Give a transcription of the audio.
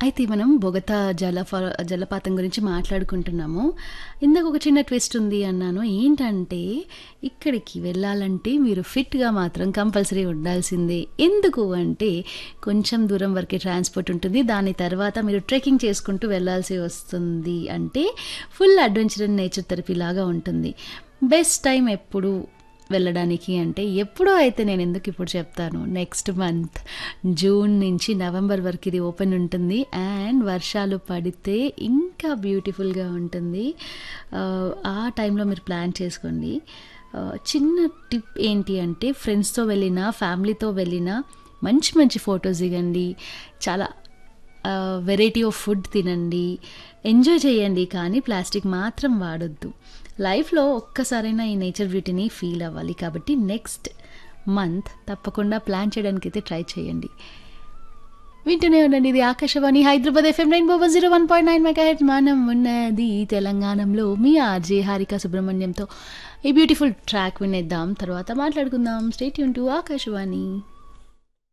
అయితే మనం బొగతా జలఫ జలపాతం గురించి మాట్లాడుకుంటున్నాము ఇందాక ఒక చిన్న ట్విస్ట్ ఉంది అన్నాను ఏంటంటే ఇక్కడికి వెళ్ళాలంటే మీరు ఫిట్గా మాత్రం కంపల్సరీ ఉండాల్సిందే ఎందుకు అంటే కొంచెం దూరం వరకే ట్రాన్స్పోర్ట్ ఉంటుంది దాని తర్వాత మీరు ట్రెక్కింగ్ చేసుకుంటూ వెళ్ళాల్సి వస్తుంది అంటే full adventure and nature therapy లాగా ఉంటుంది బెస్ట్ టైం ఎప్పుడు వెళ్ళడానికి అంటే ఎప్పుడో అయితే నేను ఎందుకు ఇప్పుడు చెప్తాను నెక్స్ట్ మంత్ జూన్ నుంచి నవంబర్ వరకు ఇది ఓపెన్ ఉంటుంది అండ్ వర్షాలు పడితే ఇంకా బ్యూటిఫుల్గా ఉంటుంది ఆ, ఆ టైంలో మీరు ప్లాన్ చేసుకోండి ఆ, చిన్న టిప్ ఏంటి అంటే ఫ్రెండ్స్తో వెళ్ళినా ఫ్యామిలీతో వెళ్ళినా మంచి మంచి ఫొటోస్ దిగండి చాలా వెరైటీ ఆఫ్ ఫుడ్ తినండి ఎంజాయ్ చేయండి కానీ ప్లాస్టిక్ మాత్రం వాడొద్దు లైఫ్లో ఒక్కసారైనా ఈ నేచర్ బ్యూటీని ఫీల్ అవ్వాలి కాబట్టి నెక్స్ట్ మంత్ తప్పకుండా ప్లాన్ చేయడానికి అయితే ట్రై చేయండి వింటూనే ఉండండి ఇది ఆకాశవాణి హైదరాబాద్ ఎఫ్ఎం నైన్ బోబర్ zero one point nine mega మనం ఉన్నది తెలంగాణలో మీ ఆర్జే హారిక సుబ్రహ్మణ్యంతో ఈ బ్యూటిఫుల్ ట్రాక్ వినేద్దాం తర్వాత మాట్లాడుకుందాం స్టేట్ యూన్ టు ఆకాశవాణి